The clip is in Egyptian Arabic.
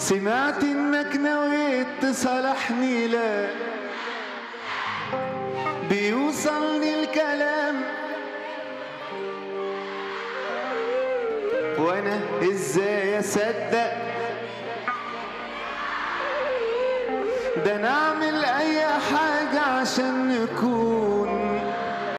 سمعت انك نويت تصالحني لا بيوصلني الكلام وانا ازاي اصدق ده نعمل اي حاجة عشان نكون